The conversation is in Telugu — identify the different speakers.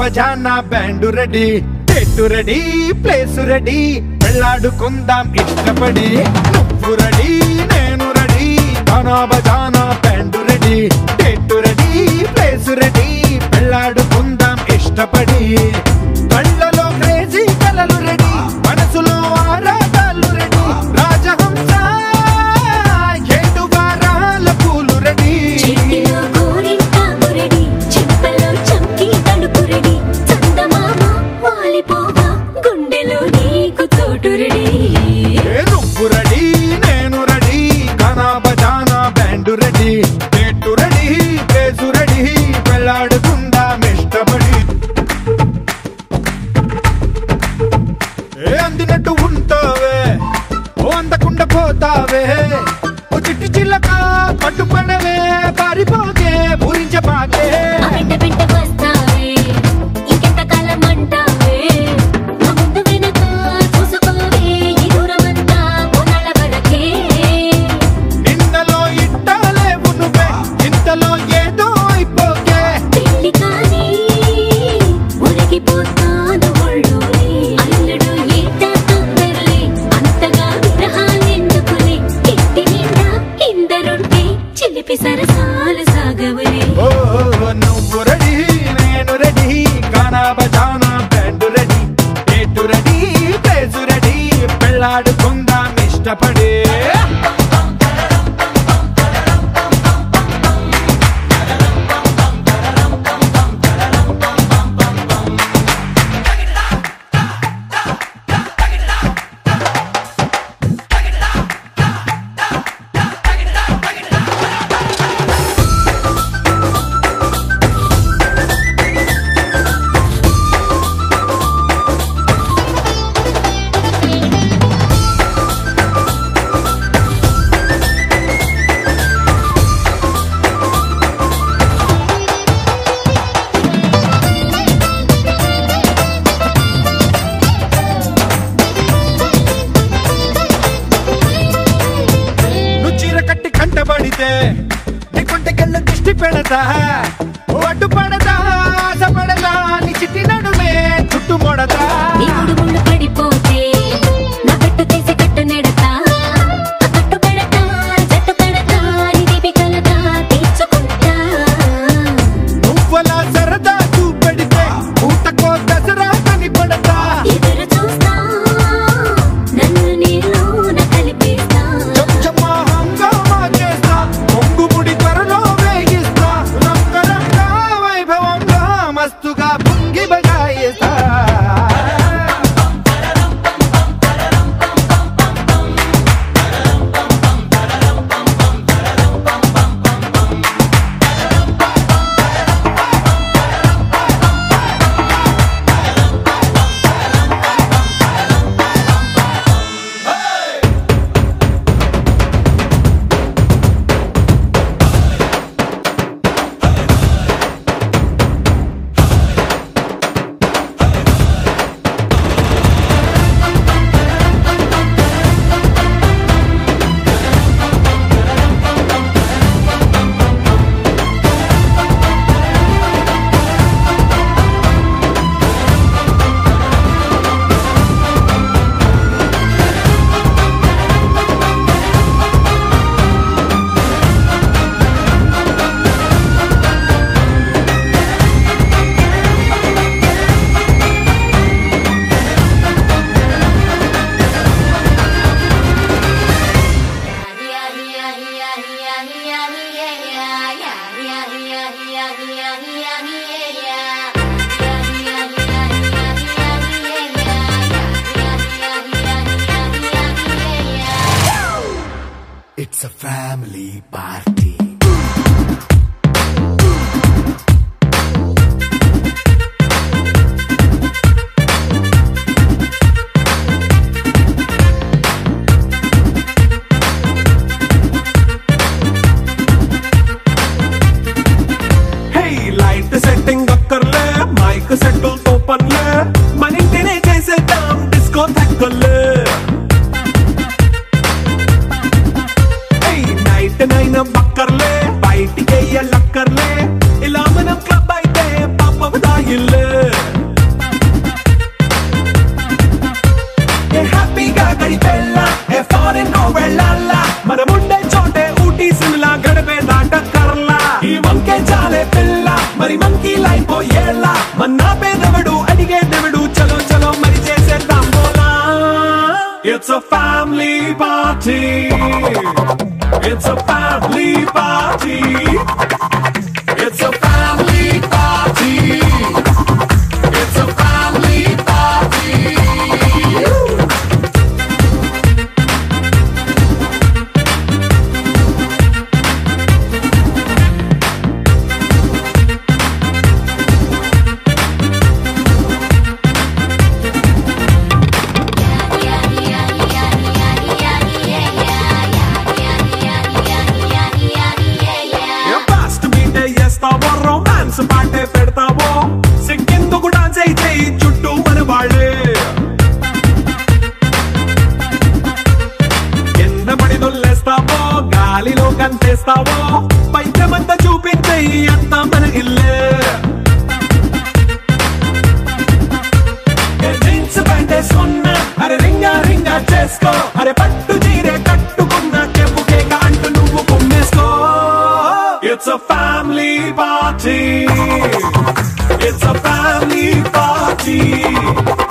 Speaker 1: బజానా బ్యాండ్ రెడీ చెట్టు రెడీ ప్లేస్ రెడీ వెళ్ళాడుకుందాం ఇష్టపడి నువ్వు రెడీ నేను రెడీ గానా బజానా బ్యాండ్ రెడీ చెట్టు రెడీ ప్లేస్ రెడీ వెళ్ళాడుకుందాం ఇష్టపడి కళ్ళలో క్రేజీ కలలు రెడీ మనసులో ఆరాటాలు రెడీ రాజహంస ఏడు వారాల పూలు రెడీ
Speaker 2: చేతిలో గోరింటాకు రెడీ చెంపలో చంకి తడుపు రెడీ చందమామ వాలిపోగా గుండెలో నీకు చోటు రెడీ
Speaker 1: ఏ నువ్వు రెడీ నేను రెడీ గానా బజానా బ్యాండ్ రెడీ చెట్టు రెడీ ప్లేసు రెడీ వెళ్ళాడుకుందాం ఇష్టపడి ఏ అందినట్టు ఉంటావే ఓ అందకుండా పోతావే ఓ చిట్టి చిల్లక పట్టుపడవే పారిపోకే పూరించబాకే
Speaker 2: ఆ వెంట వెంట వస్తావే ఇంకెంత కాలం అంటావే నా ముందు వెనక చూసుకోవే ఈ దూరమంతా కొనాల వరకే
Speaker 1: నిన్నలో ఇట్టాలేవు నువ్వే ఇంతలో ఏదో అయిపోకే
Speaker 2: పెళ్లి కానీ ఉరిగిపోతాను ఒళ్ళోనే అల్లుడు ఏట తొందరలే అంతగా విగ్రహాలెందుకులే ఇంటి నిండా ఇందరుంటే చిలిపి సరసాలు సాగవలే
Speaker 1: ఓ నువ్వు రెడీ నేను రెడీ గానా బజానా బ్యాండ్ రెడీ ఏటు రెడీ ప్లేసు రెడీ పెళ్ళాడుకుందాం ఇష్టపడి నువ్వు చీర కట్టి కంటపడితే నీ కొంటకెళ్ళ దిష్టి పెడతా ఓ అడ్డు పడదా ఆశ పడదా నీ చిట్టి నడుమే చుట్టు మొడతా
Speaker 2: నీ ముడు ముళ్ళు పడిపోతే నా కట్టు తీసి కట్టు నెడతా ఆ కట్టు పెడతా జట్టు పెడతా నీ దీపికలగా తీర్చుకుంటా
Speaker 1: నువ్వలా సరదా చూపెడితే ఊటకో దసరా కనిపడతా
Speaker 2: ఎదురు చూస్తా నన్ను నీలోన కలిపేస్తా
Speaker 1: చెంచమ్మా హంగామా చేస్తా పొంగుముడి త్వరలో వేగిస్తా రంగరంగ వైభవంగా మస్తుగా పొంగి బగాయిస్తా It's a family party.
Speaker 3: హే లైట్ సెట్టింగ్ అక్కర్లే మైక్ సెట్టు తో పనిలే మన ఇంటినే చేసేద్దాం డిస్కో తక్కువలే హే నైట్ నైన్ బక్కర్లే బయటికి లక్కర్లే ఇలా మనం క్లబ్ అయితే పాప దాయిల్లే It's a family party. It's a family party. It's a family party. It's a family party. Fast మీటే చేస్తావో రొమాన్స్ పాటే పెడతావో సిక్కిందుకు డాన్స్ అయితే చుట్టూ మన వాళ్ళే కింద పడి దొల్లేస్తావో గాలిలో కంతేస్తావో పైకమంతా చూపించే అంతా మన ఇల్లే ఏ జీన్స్ ప్యాంట్ వేసుకున్నా అరే రింగా రింగా చేసుకో అరే పట్టు చీరే కట్టుకున్న చెప్పు కేక అంటూ నువ్వు కుమ్మేసుకో it's a family party it's a family party